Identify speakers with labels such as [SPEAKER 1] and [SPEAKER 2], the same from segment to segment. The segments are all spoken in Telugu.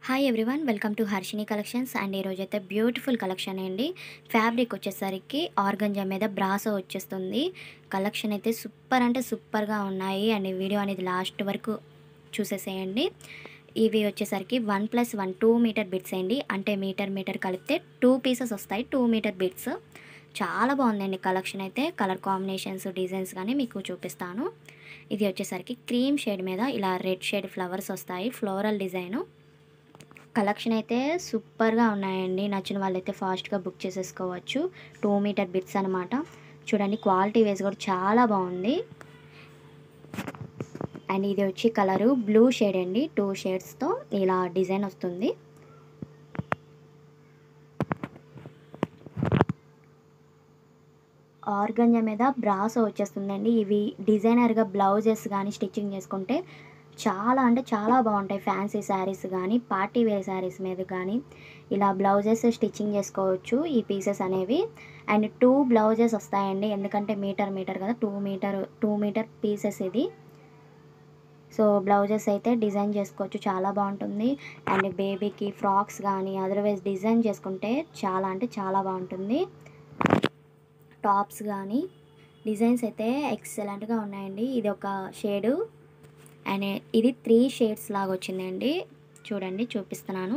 [SPEAKER 1] hi everyone welcome to Harshini collections and ఈరోజు అయితే బ్యూటిఫుల్ కలెక్షన్ అండి ఫ్యాబ్రిక్ వచ్చేసరికి ఆర్గంజా మీద బ్రాసో వచ్చేస్తుంది కలెక్షన్ అయితే సూపర్ అంటే సూపర్గా ఉన్నాయి అండ్ ఈ వీడియో అనేది లాస్ట్ వరకు చూసేసేయండి ఇవి వచ్చేసరికి one plus one two meter bits అండి అంటే మీటర్ మీటర్ కలిపితే టూ పీసెస్ వస్తాయి టూ మీటర్ బిట్స్ చాలా బాగుందండి కలెక్షన్ అయితే కలర్ కాంబినేషన్స్ డిజైన్స్ కానీ మీకు చూపిస్తాను ఇది వచ్చేసరికి క్రీమ్ షేడ్ మీద ఇలా రెడ్ షేడ్ ఫ్లవర్స్ వస్తాయి ఫ్లోరల్ డిజైను కలెక్షన్ అయితే సూపర్గా ఉన్నాయండి నచ్చిన వాళ్ళైతే ఫాస్ట్గా బుక్ చేసేసుకోవచ్చు టూ మీటర్ బిట్స్ అనమాట చూడండి క్వాలిటీ వైజ్ కూడా చాలా బాగుంది అండ్ ఇది వచ్చి కలరు బ్లూ షేడ్ అండి టూ షేడ్స్తో ఇలా డిజైన్ వస్తుంది ఆర్గంజా మీద బ్రాసో వచ్చేస్తుందండి ఇవి డిజైనర్గా బ్లౌజెస్ కానీ స్టిచ్చింగ్ చేసుకుంటే చాలా అంటే చాలా బాగుంటాయి ఫ్యాన్సీ శారీస్ కానీ పార్టీ వేర్ శారీస్ మీద కానీ ఇలా బ్లౌజెస్ స్టిచ్చింగ్ చేసుకోవచ్చు ఈ పీసెస్ అనేవి అండ్ టూ బ్లౌజెస్ వస్తాయండి ఎందుకంటే మీటర్ మీటర్ కదా two meter two meter pieces ఇది సో బ్లౌజెస్ అయితే డిజైన్ చేసుకోవచ్చు చాలా బాగుంటుంది అండ్ బేబీకి ఫ్రాక్స్ కానీ అదర్వైజ్ డిజైన్ చేసుకుంటే చాలా అంటే చాలా బాగుంటుంది టాప్స్ కానీ డిజైన్స్ అయితే ఎక్సలెంట్గా ఉన్నాయండి ఇది ఒక షేడు అండ్ ఇది త్రీ షేడ్స్ లాగా వచ్చిందండి చూడండి చూపిస్తున్నాను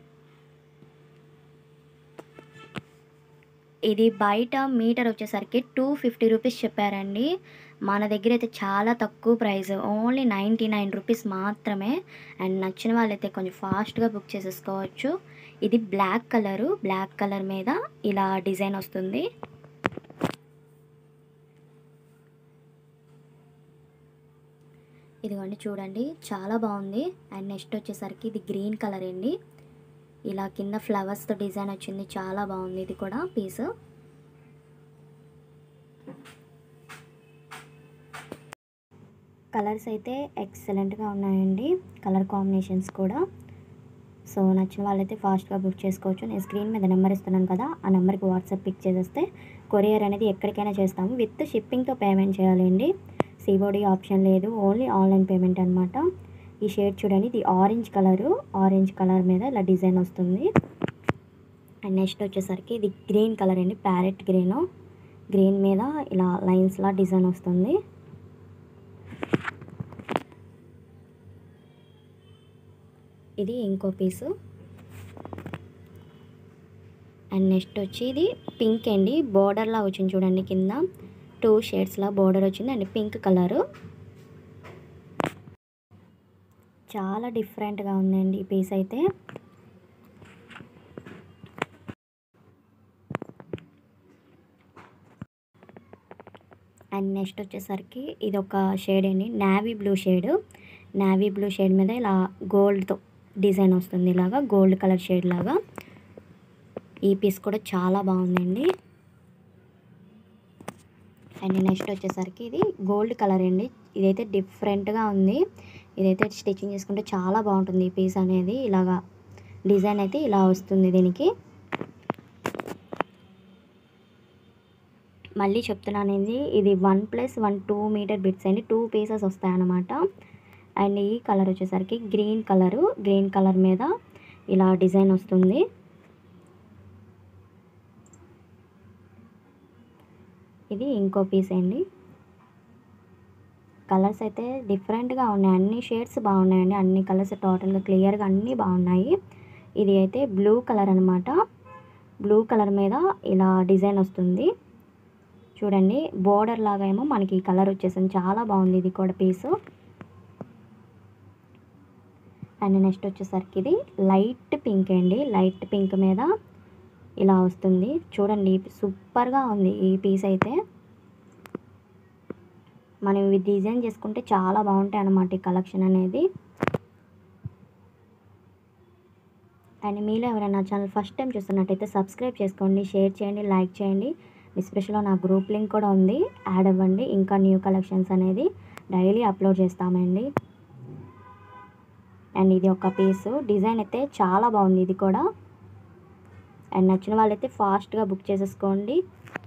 [SPEAKER 1] ఇది బయట మీటర్ వచ్చేసరికి టూ ఫిఫ్టీ రూపీస్ చెప్పారండి మన దగ్గర అయితే చాలా తక్కువ price only ninety nine rupees మాత్రమే అండ్ నచ్చిన వాళ్ళైతే కొంచెం ఫాస్ట్గా బుక్ చేసేసుకోవచ్చు ఇది బ్లాక్ కలరు బ్లాక్ కలర్ మీద ఇలా డిజైన్ వస్తుంది ఇదిగోండి చూడండి చాలా బాగుంది అండ్ నెక్స్ట్ వచ్చేసరికి ఇది గ్రీన్ కలర్ అండి ఇలా కింద ఫ్లవర్స్తో డిజైన్ వచ్చింది చాలా బాగుంది ఇది కూడా పీస్ కలర్స్ అయితే ఎక్సలెంట్గా ఉన్నాయండి కలర్ కాంబినేషన్స్ కూడా సో నచ్చిన వాళ్ళైతే ఫాస్ట్గా బుక్ చేసుకోవచ్చు నేను స్క్రీన్ మీద నెంబర్ ఇస్తున్నాను కదా ఆ నెంబర్కి వాట్సాప్ పిక్ చేసేస్తే కొరియర్ అనేది ఎక్కడికైనా చేస్తాము విత్ షిప్పింగ్తో పేమెంట్ చేయాలండి సిఓడి ఆప్షన్ లేదు ఓన్లీ ఆన్లైన్ పేమెంట్ అనమాట ఈ షేడ్ చూడండి ఇది ఆరెంజ్ కలరు ఆరెంజ్ కలర్ మీద ఇలా డిజైన్ వస్తుంది అండ్ నెక్స్ట్ వచ్చేసరికి ఇది గ్రీన్ కలర్ అండి ప్యారెట్ గ్రీన్ గ్రీన్ మీద ఇలా లైన్స్లా డిజైన్ వస్తుంది ఇది ఇంకో పీసు అండ్ నెక్స్ట్ వచ్చి ఇది పింక్ అండి బోర్డర్లా వచ్చింది చూడండి కింద టూ షేడ్స్లా బోర్డర్ వచ్చింది అండ్ పింక్ కలరు చాలా డిఫరెంట్గా ఉందండి ఈ పీస్ అయితే అండ్ నెక్స్ట్ వచ్చేసరికి ఇది ఒక షేడ్ అండి navy blue shade navy blue shade మీద ఇలా గోల్డ్తో డిజైన్ వస్తుంది ఇలాగా గోల్డ్ కలర్ షేడ్ లాగా ఈ పీస్ కూడా చాలా బాగుందండి అండ్ నెక్స్ట్ వచ్చేసరికి ఇది గోల్డ్ కలర్ అండి ఇదైతే డిఫరెంట్గా ఉంది ఇదైతే స్టిచ్చింగ్ చేసుకుంటే చాలా బాగుంటుంది ఈ పీస్ అనేది ఇలాగా డిజైన్ అయితే ఇలా వస్తుంది దీనికి మళ్ళీ చెప్తున్నాను ఇది ఇది one plus one two meter bits అండి టూ పీసెస్ వస్తాయన్నమాట అండ్ ఈ కలర్ వచ్చేసరికి గ్రీన్ కలరు గ్రీన్ కలర్ మీద ఇలా డిజైన్ వస్తుంది ఇది ఇంకో పీస్ అండి కలర్స్ అయితే డిఫరెంట్గా ఉన్నాయి అన్ని షేడ్స్ బాగున్నాయండి అన్ని కలర్స్ టోటల్గా క్లియర్గా అన్నీ బాగున్నాయి ఇది అయితే బ్లూ కలర్ అనమాట బ్లూ కలర్ మీద ఇలా డిజైన్ వస్తుంది చూడండి బోర్డర్ లాగా ఏమో మనకి ఈ కలర్ వచ్చేసింది చాలా బాగుంది ఇది కూడా పీసు అండ్ నెక్స్ట్ వచ్చేసరికి ఇది లైట్ పింక్ అండి లైట్ పింక్ మీద ఇలా వస్తుంది చూడండి సూపర్గా ఉంది ఈ పీస్ అయితే మనం ఇవి డిజైన్ చేసుకుంటే చాలా బాగుంటాయి అన్నమాట ఈ కలెక్షన్ అనేది అండ్ మీలో ఎవరైనా ఛానల్ ఫస్ట్ టైం చూస్తున్నట్టయితే సబ్స్క్రైబ్ చేసుకోండి షేర్ చేయండి లైక్ చేయండి డిస్క్రిప్షన్లో నా గ్రూప్ లింక్ కూడా ఉంది యాడ్ అవ్వండి ఇంకా న్యూ కలెక్షన్స్ అనేది డైలీ అప్లోడ్ చేస్తామండి అండ్ ఇది ఒక పీసు డిజైన్ అయితే చాలా బాగుంది ఇది కూడా అండ్ నచ్చిన వాళ్ళైతే ఫాస్ట్గా బుక్ చేసేసుకోండి